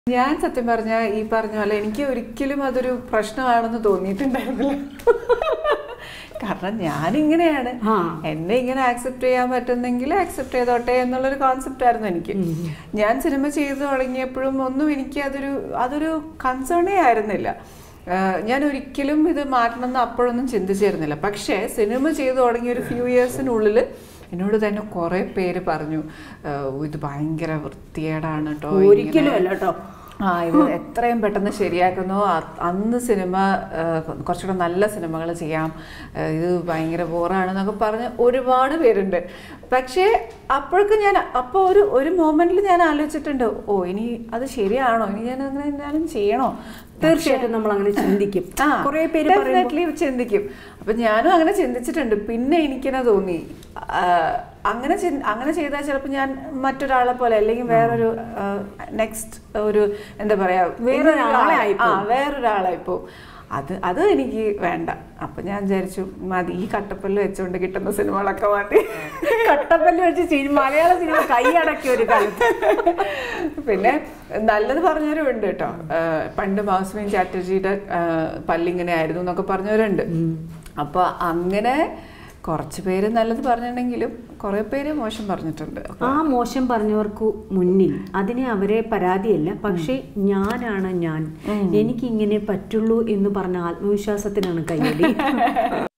ഞാൻ സത്യം പറഞ്ഞ ഈ പറഞ്ഞ പോലെ എനിക്ക് ഒരിക്കലും അതൊരു പ്രശ്നമാണെന്ന് തോന്നിയിട്ടുണ്ടായിരുന്നില്ല കാരണം ഞാൻ ഇങ്ങനെയാണ് ആ. എന്നെ ഇങ്ങനെ ആക്സെപ്റ്റ് ചെയ്യാൻ പറ്റുന്നെങ്കിൽ ആക്സെപ്റ്റ് ചെയ്തോട്ടെ എന്നുള്ളൊരു കോൺസെപ്റ്റ് ആയിരുന്നു എനിക്ക് ഞാൻ സിനിമ ചെയ്തു തുടങ്ങിയപ്പോഴും ഒന്നും എനിക്ക് അതൊരു അതൊരു കൺസേണേ ആയിരുന്നില്ല ആ, ഞാൻ ഒരിക്കലും ഇത് മാറ്റണമെന്ന് അപ്പോഴൊന്നും ചിന്തിച്ചിരുന്നില്ല പക്ഷേ സിനിമ ചെയ്തു തുടങ്ങിയ ഒരു ഫ്യൂ ഇയേഴ്സിനുള്ളിൽ എന്നോട് തന്നെ കുറേ പേര് പറഞ്ഞു ആ, ഇത് ഭയങ്കര വൃത്തികേടാണ് കേട്ടോ ഒരിക്കലും അല്ല കേട്ടോ ആ ഇത് എത്രയും പെട്ടെന്ന് ശരിയാക്കുന്നു അ- അന്ന് സിനിമ ആ, കുറച്ചുകൂടെ നല്ല സിനിമകൾ ചെയ്യാം ആ, ഇത് ഭയങ്കര ബോറാണെന്നൊക്കെ പറഞ്ഞ് ഒരുപാട് പേരുണ്ട് പക്ഷേ അപ്പോഴൊക്കെ ഞാൻ അപ്പോൾ ഒരു ഒരു മോമെന്റിൽ ഞാൻ ആലോചിച്ചിട്ടുണ്ട് ഓ ഇനി അത് ശരിയാണോ ഇനി ഞാൻ അങ്ങനെ എന്തായാലും ചെയ്യണോ തീർച്ചയായിട്ടും നമ്മൾ അങ്ങനെ ചിന്തിക്കും ആ, കുറെ പേര് പറയുമ്പോൾ definitely ചിന്തിക്കും അപ്പൊ ഞാനും അങ്ങനെ ചിന്തിച്ചിട്ടുണ്ട് പിന്നെ എനിക്കെന്നെ തോന്നി ആ, അങ്ങനെ ചിന്ത- അങ്ങനെ ചെയ്താൽ ചിലപ്പോൾ ഞാൻ മറ്റൊരാളെ പോലെ അല്ലെങ്കിൽ വേറൊരു നെക്സ്റ്റ് ഒരു എന്താ പറയാ വേറൊരാളെ ആ ആയിപ്പോവും. വേറൊരാളായിപ്പോ അത് അത് എനിക്ക് വേണ്ട അപ്പൊ ഞാൻ വിചാരിച്ചു മതി ഈ കട്ടപ്പല്ല് വെച്ചുകൊണ്ട് കിട്ടുന്ന സിനിമകളൊക്കെ മതി കട്ടപ്പല്ല് വെച്ച് സിനിമ മലയാള സിനിമ കൈയടക്കിയ ഒരു കാലത്ത് പിന്നെ നല്ലത് പറഞ്ഞവരും ഉണ്ട് കേട്ടോ ആഹ് പണ്ട് മാസ്മീൻ ചാറ്റർജിയുടെ ആഹ് പല്ലിങ്ങനെ ആയിരുന്നു എന്നൊക്കെ പറഞ്ഞവരുണ്ട് അപ്പൊ അങ്ങനെ കുറച്ച് പേര് നല്ലത് പറഞ്ഞിട്ടുണ്ടെങ്കിലും കുറെ പേര് മോശം പറഞ്ഞിട്ടുണ്ട് ആ മോശം പറഞ്ഞവർക്ക് മുന്നിൽ അതിനെ അവരെ പരാതിയല്ല പക്ഷെ ഞാനാണ് ഞാൻ എനിക്ക് ഇങ്ങനെ പറ്റുള്ളൂ എന്ന് പറഞ്ഞ ആത്മവിശ്വാസത്തിനാണ് കയ്യടി